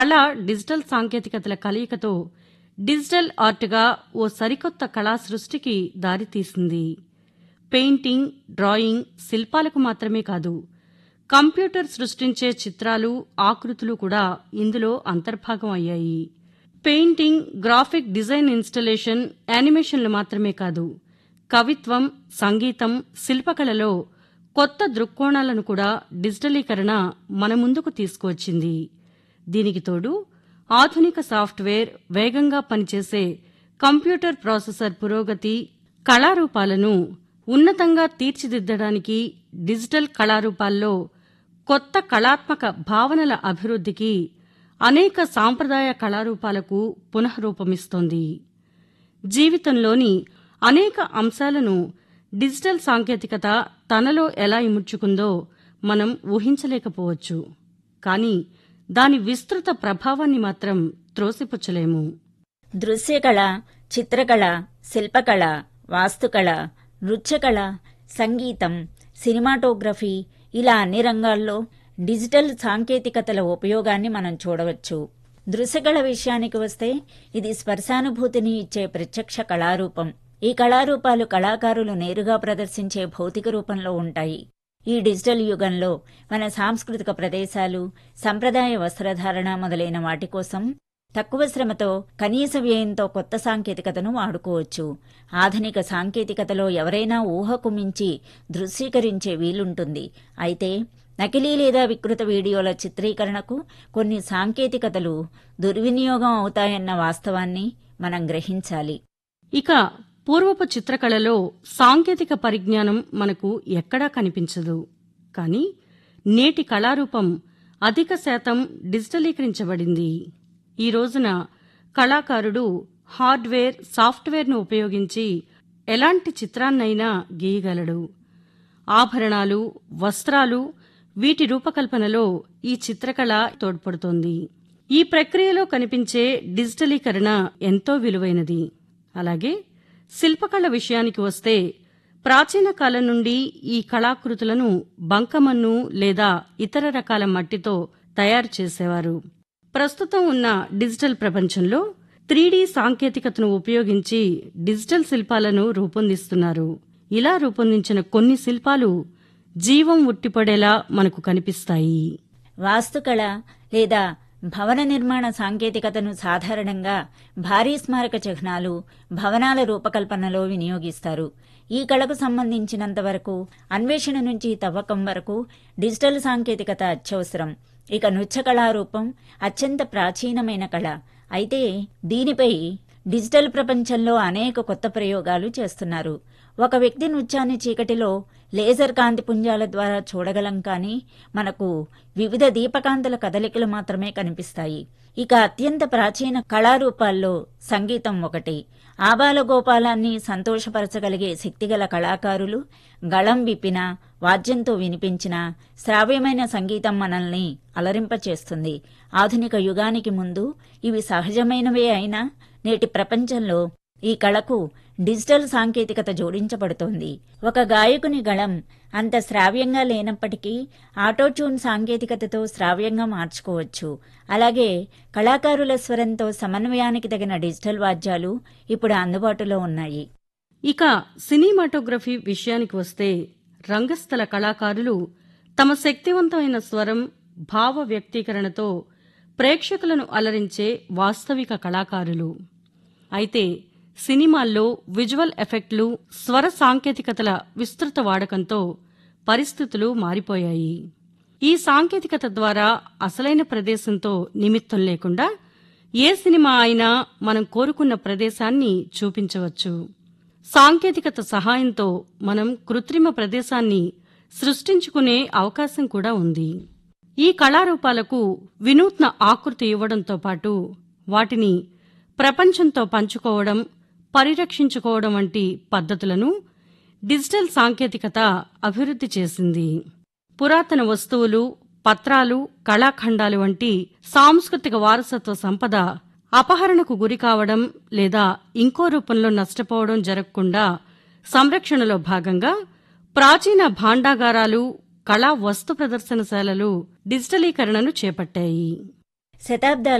కళ డిజిటల్ సాంకేతికతల కలయికతో డిజిటల్ ఆర్ట్గా ఓ సరికొత్త కళా సృష్టికి దారితీసింది పెయింటింగ్ డ్రాయింగ్ శిల్పాలకు మాత్రమే కాదు కంప్యూటర్ సృష్టించే చిత్రాలు ఆకృతులు కూడా ఇందులో అంతర్భాగం అయ్యాయి పెయింటింగ్ గ్రాఫిక్ డిజైన్ ఇన్స్టలేషన్ యానిమేషన్లు మాత్రమే కాదు కవిత్వం సంగీతం శిల్పకళలో కొత్త దృక్కోణాలను కూడా డిజిటలీకరణ మన ముందుకు తీసుకువచ్చింది దీనికి తోడు ఆధునిక సాఫ్ట్వేర్ వేగంగా పనిచేసే కంప్యూటర్ ప్రాసెసర్ పురోగతి కళారూపాలను ఉన్నతంగా తీర్చిదిద్దడానికి డిజిటల్ కళారూపాల్లో కొత్త కళాత్మక భావనల అభివృద్ధికి అనేక సాంప్రదాయ కళారూపాలకు పునఃరూపమిస్తోంది జీవితంలోని అనేక అంశాలను డిజిటల్ సాంకేతికత తనలో ఎలా ఇముడ్చుకుందో మనం ఊహించలేకపోవచ్చు కానీ దాని విస్తృత ప్రభావాన్ని మాత్రం త్రోసిపుచ్చలేము దృశ్యకళ చిత్రకళ శిల్పకళ వాస్తుకళ నృత్యకళ సంగీతం సినిమాటోగ్రఫీ ఇలా అన్ని రంగాల్లో డిజిటల్ సాంకేతికతల ఉపయోగాన్ని మనం చూడవచ్చు దృశ్యకళ విషయానికి వస్తే ఇది స్పర్శానుభూతిని ఇచ్చే ప్రత్యక్ష కళారూపం ఈ కళారూపాలు కళాకారులు నేరుగా ప్రదర్శించే భౌతిక రూపంలో ఉంటాయి ఈ డిజిటల్ యుగంలో మన సాంస్కృతిక ప్రదేశాలు సంప్రదాయ వస్త్రధారణ మొదలైన వాటి కోసం తక్కువ శ్రమతో కనీస వ్యయంతో కొత్త సాంకేతికతను వాడుకోవచ్చు ఆధునిక సాంకేతికతలో ఎవరైనా ఊహకు మించి దృశ్యీకరించే వీలుంటుంది అయితే నకిలీ లేదా వికృత వీడియోల చిత్రీకరణకు కొన్ని సాంకేతికతలు దుర్వినియోగం అవుతాయన్న వాస్తవాన్ని మనం గ్రహించాలి ఇక పూర్వపు చిత్రకళలో సాంకేతిక పరిజ్ఞానం మనకు ఎక్కడా కనిపించదు కానీ నేటి కళారూపం అధిక శాతం డిజిటలీకరించబడింది ఈ రోజున కళాకారుడు హార్డ్వేర్ సాఫ్ట్వేర్ను ఉపయోగించి ఎలాంటి చిత్రాన్నైనా గీయగలడు ఆభరణాలు వస్త్రాలు వీటి రూపకల్పనలో ఈ చిత్రకళ తోడ్పడుతోంది ఈ ప్రక్రియలో కనిపించే డిజిటలీకరణ ఎంతో విలువైనది అలాగే శిల్పకళ విషయానికి వస్తే ప్రాచీన కాలం నుండి ఈ కళాకృతులను బంకమన్ను లేదా ఇతర రకాల మట్టితో తయారు చేసేవారు ప్రస్తుతం ఉన్న డిజిటల్ ప్రపంచంలో త్రీడీ సాంకేతికతను ఉపయోగించి డిజిటల్ శిల్పాలను రూపొందిస్తున్నారు ఇలా రూపొందించిన కొన్ని శిల్పాలు జీవం ఉట్టిపడేలా మనకు కనిపిస్తాయి వాస్తుకళ లేదా భవన నిర్మాణ సాంకేతికతను సాధారణంగా భారీ స్మారక చిహ్నాలు భవనాల రూపకల్పనలో వినియోగిస్తారు ఈ కళకు సంబంధించినంత వరకు అన్వేషణ నుంచి తవ్వకం వరకు డిజిటల్ సాంకేతికత అత్యవసరం ఇక నృత్య కళారూపం అత్యంత ప్రాచీనమైన కళ అయితే దీనిపై డిజిటల్ ప్రపంచంలో అనేక కొత్త ప్రయోగాలు చేస్తున్నారు ఒక వ్యక్తి నృత్యాన్ని చీకటిలో లేజర్ కాంతి పుంజాల ద్వారా చూడగలం కానీ మనకు వివిధ దీపకాంతుల కదలికలు మాత్రమే కనిపిస్తాయి ఇక అత్యంత ప్రాచీన కళారూపాల్లో సంగీతం ఒకటి ఆబాలగోపాలాన్ని సంతోషపరచగలిగే శక్తిగల కళాకారులు గళం విప్పిన వాద్యంతో వినిపించిన శ్రావ్యమైన సంగీతం మనల్ని అలరింపచేస్తుంది ఆధునిక యుగానికి ముందు ఇవి సహజమైనవే అయినా నేటి ప్రపంచంలో ఈ కళకు డిజిటల్ సాంకేతికత జోడించబడుతోంది ఒక గాయకుని గళం అంత శ్రావ్యంగా లేనప్పటికీ ఆటోట్యూన్ సాంకేతికతతో శ్రావ్యంగా మార్చుకోవచ్చు అలాగే కళాకారుల స్వరంతో సమన్వయానికి తగిన డిజిటల్ వాద్యాలు ఇప్పుడు అందుబాటులో ఉన్నాయి ఇక సినిమాటోగ్రఫీ విషయానికి వస్తే రంగస్థల కళాకారులు తమ శక్తివంతమైన స్వరం భావ వ్యక్తీకరణతో ప్రేక్షకులను అలరించే వాస్తవిక కళాకారులు అయితే సినిమాల్లో విజువల్ ఎఫెక్ట్లు స్వర సాంకేతికతల విస్తృత వాడకంతో పరిస్థితులు మారిపోయాయి ఈ సాంకేతికత ద్వారా అసలైన ప్రదేశంతో నిమిత్తం లేకుండా ఏ సినిమా అయినా మనం కోరుకున్న ప్రదేశాన్ని చూపించవచ్చు సాంకేతికత సహాయంతో మనం కృత్రిమ ప్రదేశాన్ని సృష్టించుకునే అవకాశం కూడా ఉంది ఈ కళారూపాలకు వినూత్న ఆకృతి ఇవ్వడంతో పాటు వాటిని ప్రపంచంతో పంచుకోవడం పరిరక్షించుకోవడం వంటి పద్ధతులను డిజిటల్ సాంకేతికత అభివృద్ధి చేసింది పురాతన వస్తువులు పత్రాలు కళాఖండాలు వంటి సాంస్కృతిక వారసత్వ సంపద అపహరణకు గురి కావడం లేదా ఇంకో రూపంలో నష్టపోవడం జరగకుండా సంరక్షణలో భాగంగా ప్రాచీన భాండాగారాలు కళా వస్తు ప్రదర్శనశాలలు డిజిటలీకరణను చేపట్టాయి శతాబ్దాల